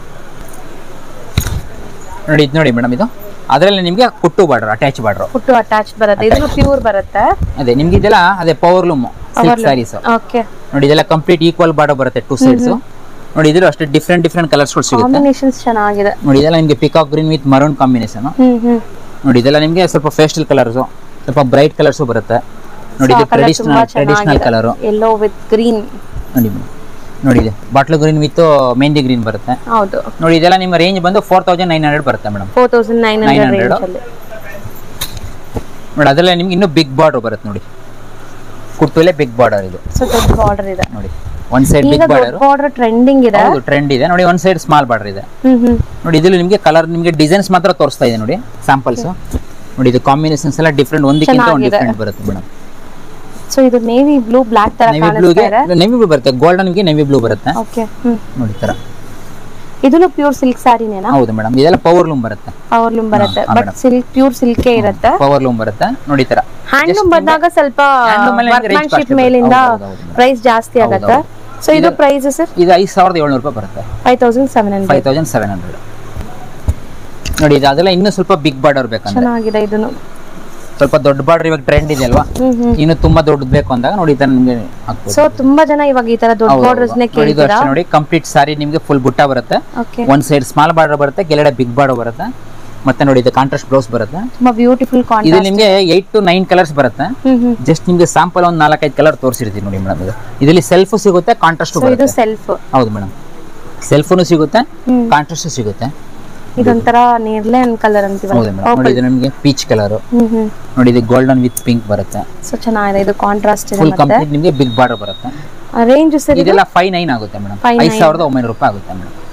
ನೋಡಿ ಇದು ನೋಡಿ ಮೇಡಮ್ ಇದು ಅದರಲ್ಲಿ ನಿಮಗೆ ಕುಟ್ಟು ಬಾರ್ಡರ್ ಅಟ್ಯಾಚ್ ಬಾರ್ಡರ್ ಫುಟ್ಟು ಅಟ್ಯಾಚ್ ಬರುತ್ತೆ ಇದು ಪ್ಯೂರ್ ಬರುತ್ತೆ ಅದೇ ನಿಮ್ಗೆ ಇದೆಲ್ಲ ಅದೇ power loom silk sarees okay ನೋಡಿ ಇದೆಲ್ಲ ಕಂಪ್ಲೀಟ್ ಈಕ್ವಲ್ ಬಾರ್ಡರ್ ಬರುತ್ತೆ ಟೂ ಸೈಡ್ಸ್ ನೋಡಿ ಇದ್ರೂ ಅಷ್ಟೇ ಡಿಫ್ರೆಂಟ್ ಡಿಫ್ರೆಂಟ್ ಕಲರ್ಸ್ಗಳು ಸಿಗುತ್ತೆ ಕಾಂಬಿನೇಷನ್ಸ್ ಚೆನ್ನಾಗಿದೆ ನೋಡಿ ಇದೆಲ್ಲ ನಿಮಗೆ peacock green with maroon combination hmm hmm ನೋಡಿ ಇದೆಲ್ಲ ನಿಮಗೆ ಸ್ವಲ್ಪ ಫೇಸ್ಟಲ್ ಕಲರ್ಸು ಸ್ವಲ್ಪ ಬ್ರೈಟ್ ಕಲರ್ಸು ಬರುತ್ತೆ ನೋಡಿ ಇದು traditional traditional colour yellow with green ನೋಡಿ madam. ನೋಡಿ ಇದೆ bottle green with mehndi green ಬರುತ್ತೆ ಹೌದು ನೋಡಿ ಇದೆಲ್ಲ ನಿಮ್ಮ ರೇಂಜ್ ಬಂದು ಫೋರ್ ತೌಸಂಡ್ ನೈನ್ ಹಂಡ್ರೆಡ್ ಬರುತ್ತೆ madam four thousand nine hundred 900. Range ಅಲ್ಲಿ ನೋಡಿ ಅದರಲ್ಲೇ ನಿಮ್ಗೆ ಇನ್ನೂ ಬಿಗ್ ಬಾರ್ಡರ್ ಬರುತ್ತೆ ನೋಡಿ ಕುಟ್ಟುಲೆ ಬಿಗ್ ಬಾರ್ಡರ್ ಇದು ಸೊ ದೊಡ್ಡ ಬಾರ್ಡರ್ ಇದೆ ನೋಡಿ ಒಂದ್ ಸೈಡ್ ಈಗ ಬಿಗ್ ದೊಡ್ಡ ಬಾರ್ಡರ್ ಬಾರ್ಡರ್ ಟ್ರೆಂಡಿಂಗ್ ಇದೆ ಹೌದು ಟ್ರೆಂಡ್ ಇದೆ ನೋಡಿ ಒಂದ್ ಸೈಡ್ ಸ್ಮಾಲ್ ಬಾರ್ಡರ್ ಇದೆ ಹ್ಮ್ ಹ್ಮ್ ನೋಡಿ ಇದ್ರಲ್ಲಿ ನಿಮಗೆ ಕಲರ್ ನಿಮಗೆ ಡಿಸೈನ್ಸ್ ಮಾತ್ರ ತೋರಿಸ್ತಾ ಇದೆ ನೋಡಿ ಸ್ಯಾಂಪಲ್ಸ್ ನೋಡಿ ಇದು ಕಾಂಬಿನೇಷನ್ಸ್ ಎಲ್ಲ ಡಿಫ್ರೆಂಟ್ ಒಂದಕ್ಕಿಂತ ಒಂದು ಚೆನ್ನಾಗಿದೆ. ಡಿಫ್ರೆಂಟ್ ಬರುತ್ತೆ ಮೇಡಮ್ ಸೊ ಇದು ನೇವಿ ಬ್ಲೂ ಬ್ಲಾಕ್ ತರ ನೆವಿ ಕಾಣಿಸ್ತಾ ಬ್ಲೂಗೆ ಇದೆ ನೆವಿ ಬ್ಲೂ ಬರುತ್ತೆ ಗೋಲ್ಡನ್ ಗೆ ನೆವಿ ಬ್ಲೂ ಬರುತ್ತೆ ಓಕೆ ಹ್ಮ್ ನೋಡಿ ಈ ತರ ಇದನ್ನು ಪ್ಯೂರ್ ಸಿಲ್ಕ್ ಸ್ಯಾರಿನೇನಾ ಹೌದು ಮೇಡಮ್ ಇದೆಲ್ಲ ಪವರ್ ಲೂಮ್ ಬರುತ್ತೆ ಪವರ್ ಲೂಮ್ ಬರುತ್ತೆ ಹಾ, ಬಟ್ madam. ಸಿಲ್ಕ್ ಪ್ಯೂರ್ ಸಿಲ್ಕೇ ಇರುತ್ತೆ ಪವರ್ ಲೂಮ್ ಬರುತ್ತೆ ನೋಡಿ ಈ ತರ ಹ್ಯಾಂಡ್ಲೂಮ್ ಬಂದಾಗ ಸ್ವಲ್ಪ Handloom ಮೇಲೆ ನಿಮ್ಗೆ range ವರ್ಕ್ಮ್ಯಾನ್ಶಿಪ್ costly ಮೇಲಿಂದ ಬರುತ್ತೆ. ಹೌದು, ಹೌದು, ಹೌದು. ಪ್ರೈಸ್ ಜಾಸ್ತಿ ಹೌದು, ಆಗುತ್ತೆ ಹೌದು. ಸೊ ಇದು ಇದು- ಪ್ರೈಸ್ ಸರ್ ಇದು ಐದು ಸಾವಿರದ ಏಳ್ನೂರು ರೂಪಾಯಿ ಬರುತ್ತೆ five thousand seven hundred five thousand seven hundred ನೋಡಿ ಇದು ಅದೆಲ್ಲ ಇನ್ನೂ ಸ್ವಲ್ಪ ಬಿಗ್ ಬಾರ್ಡರ್ ಬೇಕಂದ್ರೆ ಚೆನ್ನಾಗಿದೆ ಇದನ್ನು ಸ್ವಲ್ಪ ದೊಡ್ಡ ಬಾರ್ಡರ್ ಇವಾಗ ಟ್ರೆಂಡ್ ಇದೆ ಅಲ್ವಾ ಹ್ಮ್ ಹ್ಮ್ ಇನ್ನು ತುಂಬಾ ದೊಡ್ಡದು ಬೇಕು ಅಂದಾಗ ನೋಡಿ ಈ ತರ ನಿಮ್ಗೆ ಹಾಕ್ಬೋದು ಸೊ ತುಂಬಾ ಜನ ಇವಾಗ ಈ ತರ ದೊಡ್ಡ ಹೌದು, ಬಾರ್ಡರ್ಸ್ ನೇ ಹೌದು. ನೋಡಿ ಇದು ಕೇಳ್ತೀರಾ ಅಷ್ಟೇ ನೋಡಿ ಕಂಪ್ಲೀಟ್ ಸಾರಿ ನಿಮ್ಗೆ ಫುಲ್ ಬುಟ್ಟ ಬರುತ್ತೆ ಓಕೆ ಒಂದ್ ಸೈಡ್ ಸ್ಮಾಲ್ ಬಾರ್ಡರ್ ಬರುತ್ತೆ ಕೆಳಗಡೆ ಬಿಗ್ ಬಾರ್ಡರ್ ಬರುತ್ತೆ ಮತ್ತೆ ನೋಡಿ ಇದು ಕಾಂಟ್ರಾಸ್ಟ್ ಬ್ಲೌಸ್ ಬರುತ್ತೆ ತುಂಬಾ ಬ್ಯೂಟಿಫುಲ್ ಇದು ಕಾಂಟ್ರಾಸ್ಟ್ ನಿಮ್ಗೆ ಏಟ್ ಟು ನೈನ್ ಕಲರ್ಸ್ ಬರುತ್ತೆ ಹ್ಮ್ ಹ್ಮ್ ಜಸ್ಟ್ ನಿಮ್ಗೆ ಸ್ಯಾಂಪಲ್ ಒಂದು ನಾಲ್ಕೈದು ಕಲರ್ ತೋರಿಸಿರ್ತೀನಿ ನೋಡಿ ಮೇಡಮ್ ಇದು ಇದರಲ್ಲಿ ಸೆಲ್ಫ್ ಸಿಗುತ್ತೆ ಕಾಂಟ್ರಾಸ್ಟ್ ಸೊ ಇದು ಬರುತ್ತೆ ಸೆಲ್ಫ್ ಹೌದು ಮೇಡಮ್ ಸೆಲ್ಫ್ನು ಸಿಗುತ್ತೆ ಹ್ಮ್. ಕಾಂಟ್ರಾಸ್ಟ್ ಸಿಗುತ್ತೆ ಇದೊಂಥರ ನೇರ್ಲೆ ಕಲರ್ ಅಂತೀವಲ್ಲ ಹೌದು ಮೇಡಮ್ ನೋಡಿ ಇದು ನಿಮಗೆ ಪೀಚ್ ಕಲರ್ ಹ್ಮ್ ಹ್ಮ್ ನೋಡಿ ಇದು ಗೋಲ್ಡನ್ ವಿತ್ ಪಿಂಕ್ ಬರುತ್ತೆ ಸೊ ಚೆನ್ನಾಗಿದೆ ಇದು ಕಾಂಟ್ರಾಸ್ಟ್ ಇದೆ ಫುಲ್ ಮತ್ತೆ ಕಂಪ್ಲೀಟ್ ನಿಮಗೆ ಬಿಗ್ ಬಾರ್ಡರ್ ಬರುತ್ತೆ ರೇಂಜ್ ಸರ್ ಇದು ಇದೆಲ್ಲ ಫೈವ್ ನೈನ್ ಆಗುತ್ತೆ ಮೇಡಮ್ Five ಐದು ಸಾವಿರದ ಒಂಬೈನೂರು ರೂಪಾಯಿ ಆಗುತ್ತೆ ಮೇಡಮ್